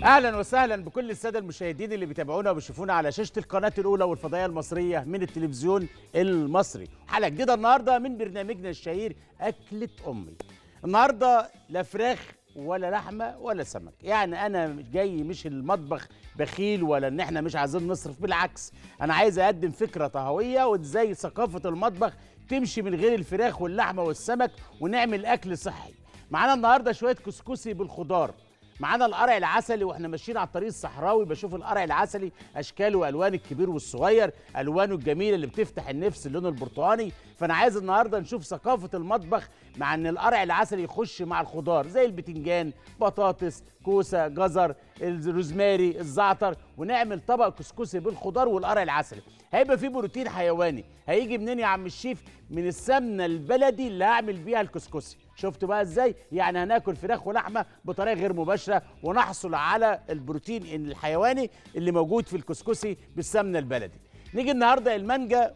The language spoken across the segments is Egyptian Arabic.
اهلا وسهلا بكل الساده المشاهدين اللي بيتابعونا وبيشوفونا على شاشه القناه الاولى والفضائيه المصريه من التلفزيون المصري حلقه جديده النهارده من برنامجنا الشهير اكله امي النهارده لا فراخ ولا لحمه ولا سمك يعني انا جاي مش المطبخ بخيل ولا ان احنا مش عايزين نصرف بالعكس انا عايز اقدم فكره طهويه وازاي ثقافه المطبخ تمشي من غير الفراخ واللحمه والسمك ونعمل اكل صحي معانا النهارده شويه كسكسي بالخضار معانا القرع العسلي واحنا ماشيين على الطريق الصحراوي بشوف القرع العسلي اشكاله والوان الكبير والصغير الوانه الجميله اللي بتفتح النفس اللون البرتقاني فانا عايز النهارده نشوف ثقافه المطبخ مع ان القرع العسلي يخش مع الخضار زي البتنجان بطاطس كوسه جزر الروزماري الزعتر ونعمل طبق كسكسي بالخضار والقرع العسلي هيبقى فيه بروتين حيواني هيجي منين يا عم الشيف من السمنه البلدي اللي هعمل بيها الكسكسي شفتوا بقى ازاي يعني هناكل فراخ ولحمه بطريقه غير مباشره ونحصل على البروتين الحيواني اللي موجود في الكسكسي بالسمنه البلدي نيجي النهارده المانجا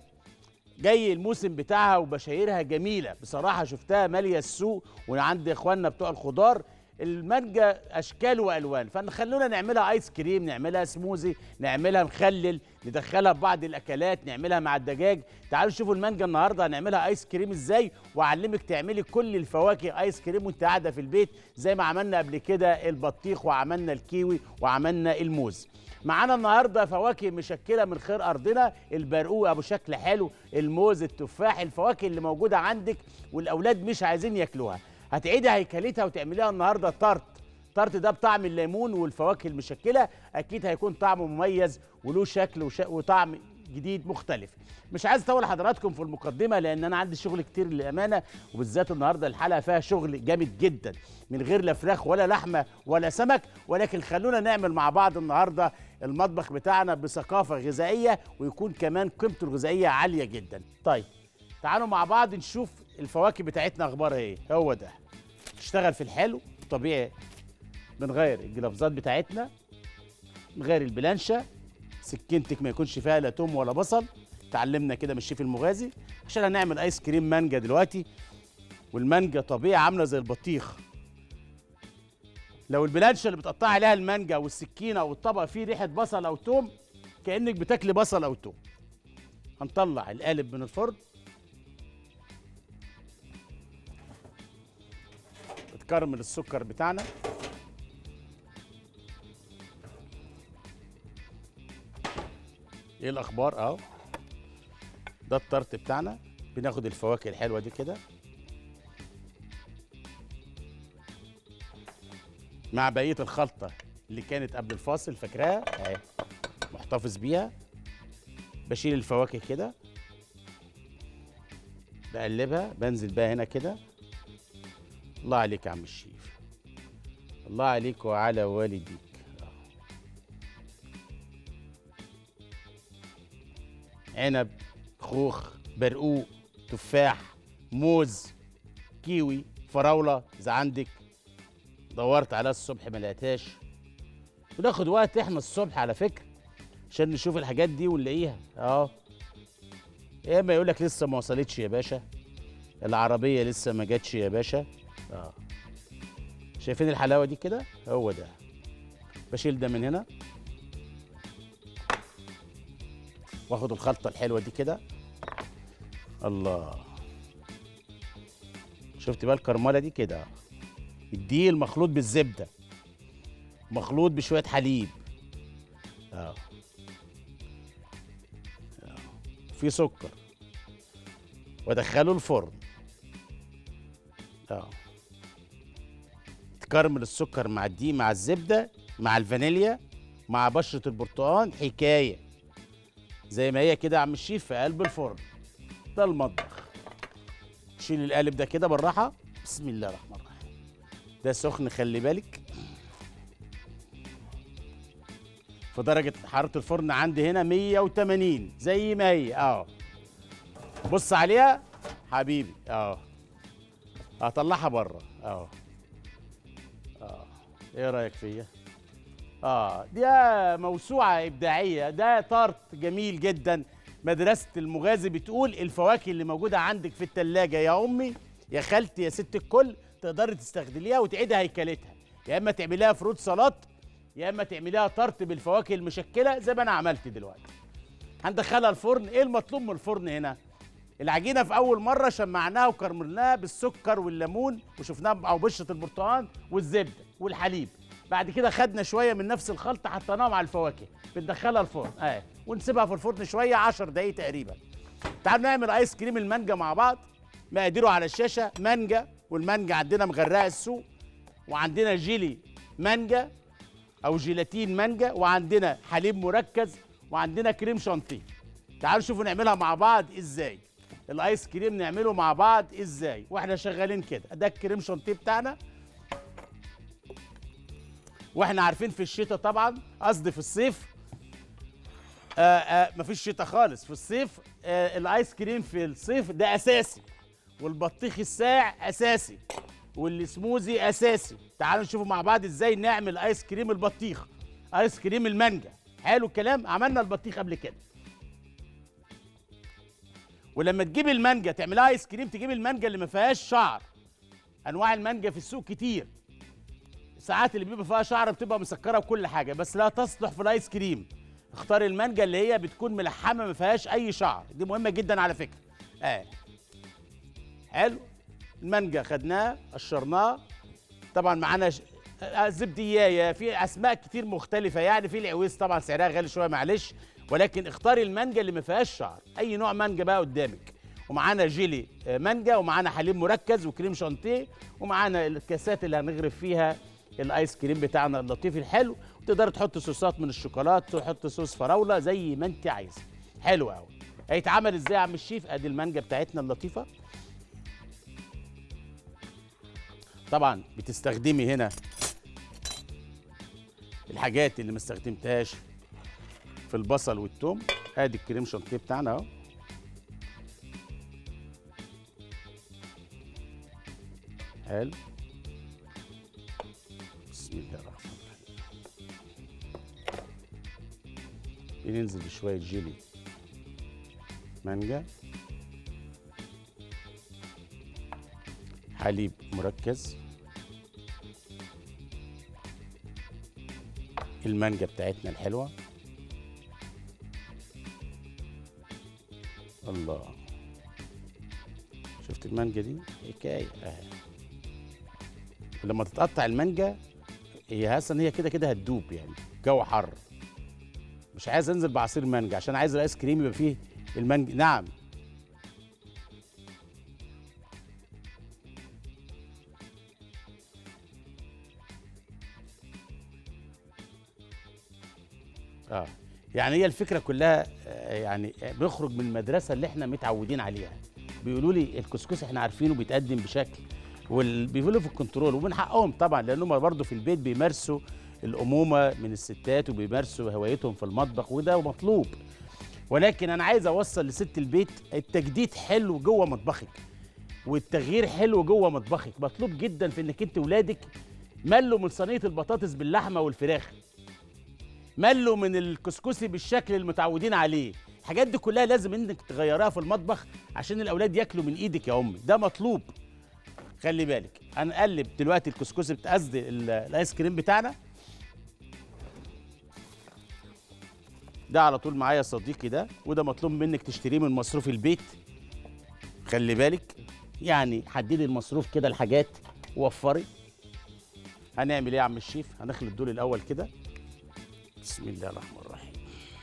جاي الموسم بتاعها وبشايرها جميله بصراحه شفتها ماليه السوق وعند اخواننا بتوع الخضار المانجا اشكال والوان فخلونا نعملها ايس كريم نعملها سموزي نعملها مخلل ندخلها في بعض الاكلات نعملها مع الدجاج تعالوا شوفوا المانجا النهارده هنعملها ايس كريم ازاي واعلمك تعملي كل الفواكه ايس كريم وانت قاعده في البيت زي ما عملنا قبل كده البطيخ وعملنا الكيوي وعملنا الموز معانا النهارده فواكه مشكله من خير ارضنا البرقوق ابو شكل حلو الموز التفاح الفواكه اللي موجوده عندك والاولاد مش عايزين ياكلوها هتعيدي هيكلتها وتعمليها النهارده طرت طرت ده بطعم الليمون والفواكه المشكله اكيد هيكون طعمه مميز وله شكل وش... وطعم جديد مختلف مش عايز اطول حضراتكم في المقدمه لان انا عندي شغل كتير للامانه وبالذات النهارده الحلقه فيها شغل جامد جدا من غير لا فراخ ولا لحمه ولا سمك ولكن خلونا نعمل مع بعض النهارده المطبخ بتاعنا بثقافه غذائيه ويكون كمان قيمته الغذائيه عاليه جدا طيب تعالوا مع بعض نشوف الفواكه بتاعتنا اخبارها ايه هو ده نشتغل في الحلو طبيعي بنغير الجلافزات بتاعتنا نغير البلانشه سكينتك ما يكونش فيها لا توم ولا بصل اتعلمنا كده من الشيف المغازي عشان هنعمل ايس كريم مانجا دلوقتي والمانجا طبيعي عامله زي البطيخ لو البلانشه اللي بتقطع عليها المانجا والسكينه او الطبق فيه ريحه بصل او توم كانك بتاكلي بصل او توم هنطلع القالب من الفرن بتكرمل السكر بتاعنا ايه الاخبار اهو ده الطرت بتاعنا بناخد الفواكه الحلوه دي كده مع بقيه الخلطه اللي كانت قبل الفاصل فاكراها اهي محتفظ بيها بشيل الفواكه كده بقلبها بنزل بقى هنا كده الله عليك يا عم الشيف الله عليك وعلى والديك عنب خوخ برقوق تفاح موز كيوي فراولة إذا عندك دورت عليها الصبح ما لقيتهاش بناخد وقت احنا الصبح على فكرة عشان نشوف الحاجات دي ونلاقيها اه يا اما يقول لك لسه ما وصلتش يا باشا العربية لسه ما جاتش يا باشا اه شايفين الحلاوة دي كده هو ده بشيل ده من هنا واخد الخلطه الحلوه دي كده الله شفت بقى الكرمله دي كده الدقيق المخلوط بالزبده مخلوط بشويه حليب اه في سكر وادخله الفرن اه تكرمل السكر مع الدقيق مع الزبده مع الفانيليا مع بشره البرتقال حكايه زي ما هي كده يا عم الشيف في قلب الفرن ده المطبخ شيل القالب ده كده بالراحه بسم الله الرحمن الرحيم ده سخن خلي بالك في درجة حرارة الفرن عندي هنا 180 زي ما هي اه بص عليها حبيبي اه هطلعها بره اه اه ايه رايك فيا؟ اه دي موسوعه ابداعيه ده طارت جميل جدا مدرسه المغازي بتقول الفواكه اللي موجوده عندك في التلاجة يا امي يا خالتي يا ست الكل تقدري تستخدميها وتعيدي هيكلتها يا اما تعمليها فروت سلطات يا اما تعمليها طرط بالفواكه المشكله زي ما انا عملت دلوقتي هندخلها الفرن ايه المطلوب من الفرن هنا العجينه في اول مره شمعناها وكرملناها بالسكر والليمون وشفناها او بشره البرتقال والزبده والحليب بعد كده خدنا شويه من نفس الخلطه حطيناها مع الفواكه بندخلها الفرن اه ونسيبها في الفرن شويه 10 دقايق تقريبا تعالوا نعمل ايس كريم المانجا مع بعض مقاديره على الشاشه مانجا والمانجا عندنا مغرقه السوق وعندنا جيلي مانجا او جيلاتين مانجا وعندنا حليب مركز وعندنا كريم شانتيه تعالوا شوفوا نعملها مع بعض ازاي الايس كريم نعمله مع بعض ازاي واحنا شغالين كده ده الكريم شانتيه بتاعنا واحنا عارفين في الشتاء طبعا قصدي في الصيف آه آه مفيش شتاء خالص في الصيف آه الايس كريم في الصيف ده اساسي والبطيخ الساقع اساسي والسموزي اساسي تعالوا نشوفوا مع بعض ازاي نعمل ايس كريم البطيخ ايس كريم المانجا حلو الكلام عملنا البطيخ قبل كده ولما تجيب المانجا تعملها ايس كريم تجيب المانجا اللي ما فيهاش شعر انواع المانجا في السوق كتير ساعات اللي بيبقى فيها شعر بتبقى مسكره وكل حاجه بس لا تصلح في الايس كريم اختار المانجا اللي هي بتكون ملحمه ما فيهاش اي شعر دي مهمه جدا على فكره اه حلو المانجا خدناها قشرناها طبعا معانا ش... آه، زبديايه في اسماء كتير مختلفه يعني في العويس طبعا سعرها غالي شويه معلش ولكن اختاري المانجا اللي ما فيهاش شعر اي نوع مانجا بقى قدامك ومعانا جيلي آه، مانجا ومعانا حليب مركز وكريم شانتيه ومعانا الكاسات اللي هنغرف فيها الايس كريم بتاعنا اللطيف الحلو وتقدر تحط صوصات من الشوكولاته تحط صوص فراوله زي ما انت عايز حلو قوي هيتعمل ازاي يا عم الشيف ادي المانجا بتاعتنا اللطيفه طبعا بتستخدمي هنا الحاجات اللي ما استخدمتهاش في البصل والثوم ادي الكريم شانتيه بتاعنا اهو حلو بسم الله الرحمن الرحيم بننزل بشويه جيلي مانجا حليب مركز المانجا بتاعتنا الحلوه الله شفت المانجا دي حكايه اهي ولما تتقطع المانجا هي اصلا هي كده كده هتدوب يعني جو حر مش عايز انزل بعصير مانجا عشان عايز الايس كريم يبقى فيه المانجا نعم اه يعني هي الفكره كلها آه، يعني بنخرج من المدرسه اللي احنا متعودين عليها بيقولوا لي الكسكس احنا عارفينه بيتقدم بشكل وبيقولوا في الكنترول ومن حقهم طبعا لانهم برضه في البيت بيمارسوا الامومه من الستات وبيمارسوا هوايتهم في المطبخ وده مطلوب ولكن انا عايز اوصل لست البيت التجديد حلو جوه مطبخك والتغيير حلو جوه مطبخك مطلوب جدا في انك انت ولادك ملوا من صينيه البطاطس باللحمه والفراخ ملوا من الكسكسي بالشكل المتعودين عليه الحاجات دي كلها لازم انك تغيرها في المطبخ عشان الاولاد ياكلوا من ايدك يا امي ده مطلوب خلي بالك هنقلب دلوقتي الكسكسي بت- قصدي ال- الايس كريم بتاعنا ده على طول معايا صديقي ده وده مطلوب منك تشتريه من مصروف البيت خلي بالك يعني حددي المصروف كده الحاجات ووفري هنعمل ايه يا عم الشيف هنخلط دول الاول كده بسم الله الرحمن الرحيم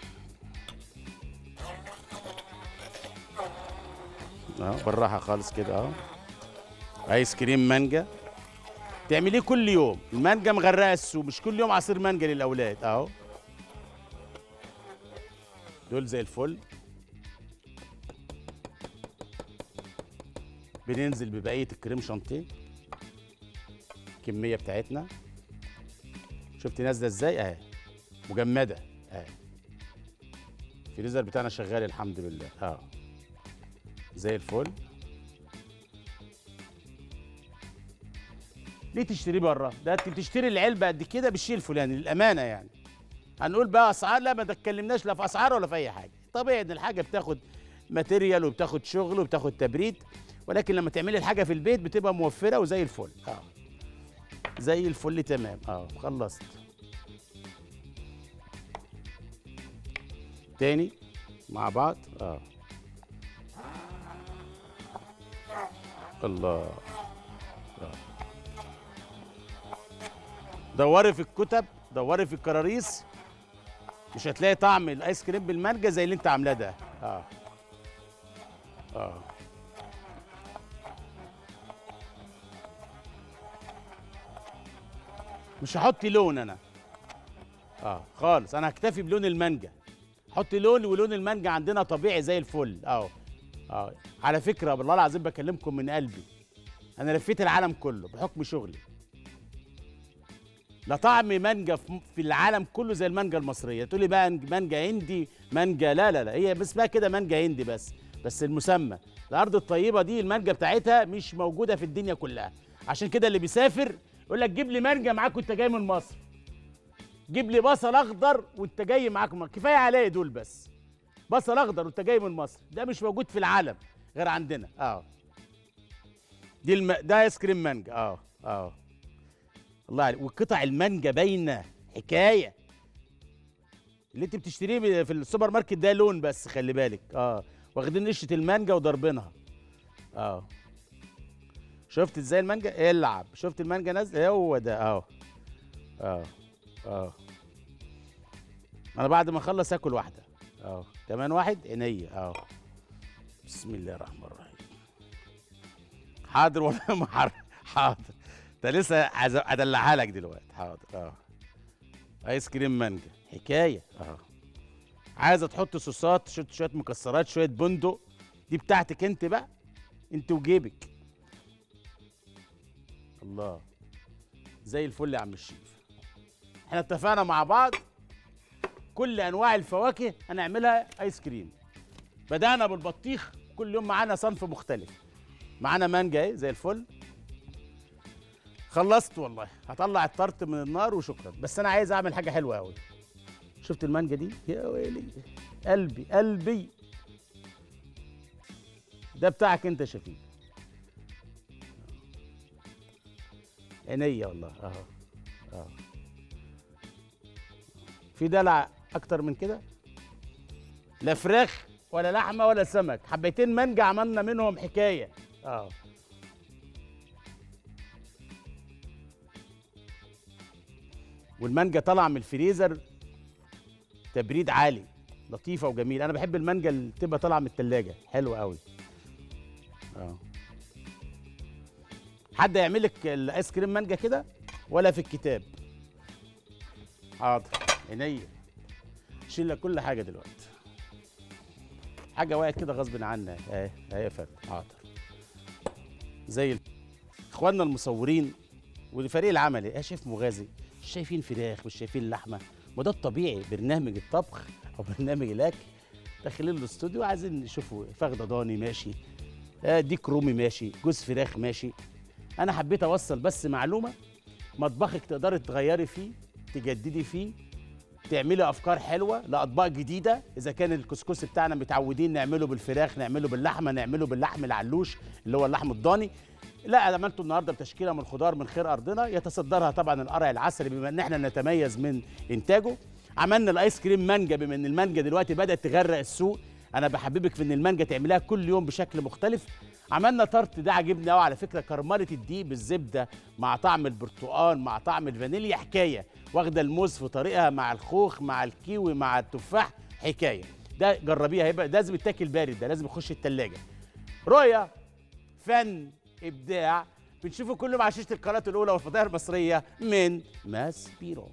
اه بالراحه خالص كده اهو ايس كريم مانجا تعمليه كل يوم المانجا مغرقه السوق مش كل يوم عصير مانجا للاولاد اهو دول زي الفل بننزل ببقيه الكريم شانتيه الكميه بتاعتنا شفت نازله ازاي اهي مجمده اهي الفريزر بتاعنا شغال الحمد لله اه زي الفل ليه تشتريه بره ده انت بتشتري العلبه قد كده بالشيء الفلاني للامانه يعني هنقول بقى اسعار لا ما تكلمناش لا في اسعار ولا في اي حاجه طبيعي ان الحاجه بتاخد ماتيريال وبتاخد شغل وبتاخد تبريد ولكن لما تعملي الحاجه في البيت بتبقى موفره وزي الفل اه زي الفل تمام اه خلصت تاني مع بعض اه الله آه. دوري في الكتب دوري في الكراريس مش هتلاقي طعم الايس كريم بالمانجا زي اللي انت عاملاه ده اه اه مش هحط لون انا اه خالص انا هكتفي بلون المانجا حط لون ولون المانجا عندنا طبيعي زي الفل اهو اه على فكره والله العظيم بكلمكم من قلبي انا لفيت العالم كله بحكم شغلي لا طعم مانجا في في العالم كله زي المانجا المصريه تقولي بقى مانجا هندي مانجا لا لا لا هي اسمها كده مانجا هندي بس بس المسمى الارض الطيبه دي المانجا بتاعتها مش موجوده في الدنيا كلها عشان كده اللي بيسافر يقول لك جيب لي مانجا معاك وانت جاي من مصر جيب لي بصل اخضر وانت جاي معاك من كفايه عليا دول بس بصل اخضر وانت جاي من مصر ده مش موجود في العالم غير عندنا اه دي الم... ده ايس كريم مانجا اه اه الله عليك وقطع المانجا باينه حكايه اللي انت بتشتريه في السوبر ماركت ده لون بس خلي بالك اه واخدين قشره المانجا وضربينها اه شفت ازاي المانجا العب شفت المانجا نازله هو ده اه اه اه انا بعد ما اخلص اكل واحده اه كمان واحد عينيا اه بسم الله الرحمن الرحيم حاضر والله ما حاضر حاضر ده لسه عايز ادلعها لك دلوقتي حاضر اه ايس كريم مانجا حكايه اه عايزه تحط صوصات شويه شويه مكسرات شويه بندق دي بتاعتك انت بقى انت وجيبك الله زي الفل يا عم الشيف احنا اتفقنا مع بعض كل انواع الفواكه هنعملها ايس كريم بدانا بالبطيخ كل يوم معانا صنف مختلف معانا مانجا اهي زي الفل خلصت والله هطلع الطرت من النار وشكرا بس انا عايز اعمل حاجه حلوه قوي شفت المانجا دي يا ويلي قلبي قلبي ده بتاعك انت يا شفيق عينيا والله اهو اهو في دلع اكتر من كده لا فراخ ولا لحمه ولا سمك حبيتين مانجا عملنا منهم حكايه اه والمانجا طالعه من الفريزر تبريد عالي لطيفه وجميله انا بحب المانجا اللي تبقى طالعه من التلاجة حلوه قوي اه حد يعمل لك الايس كريم مانجا كده ولا في الكتاب حاضر عينيا شيل لك كل حاجه دلوقتي حاجه وقعت كده غصب عنها اهي اهي يا فندم حاضر زي ال- اخواننا المصورين والفريق العملي يا شيف مغازي مش شايفين فراخ مش شايفين لحمه ما ده الطبيعي برنامج الطبخ او برنامج الاكل داخلين الاستوديو عايزين نشوفوا فخده ضاني ماشي آه، ديك رومي ماشي جوز فراخ ماشي انا حبيت اوصل بس معلومه مطبخك تقدري تغيري فيه تجددي فيه تعملي افكار حلوه لاطباق جديده اذا كان الكسكسي بتاعنا متعودين نعمله بالفراخ نعمله باللحمه نعمله باللحم العلوش اللي هو اللحم الضاني لا عملته النهارده بتشكيله من خضار من خير ارضنا يتصدرها طبعا القرع العسلي بما ان احنا نتميز من انتاجه عملنا الايس كريم مانجا بما ان المانجا دلوقتي بدات تغرق السوق انا بحببك في ان المانجا تعملها كل يوم بشكل مختلف عملنا طرت ده عجبني قوي على فكره كرمله الدقيق بالزبده مع طعم البرتقال مع طعم الفانيليا حكايه واخده الموز في طريقها مع الخوخ مع الكيوي مع التفاح حكايه ده جربيها هيبقى ده لازم يتاكل بارد ده لازم يخش التلاجة رؤيه فن ابداع بنشوفه كله مع شاشه القناه الاولى والفضائيه المصريه من ماس بيرو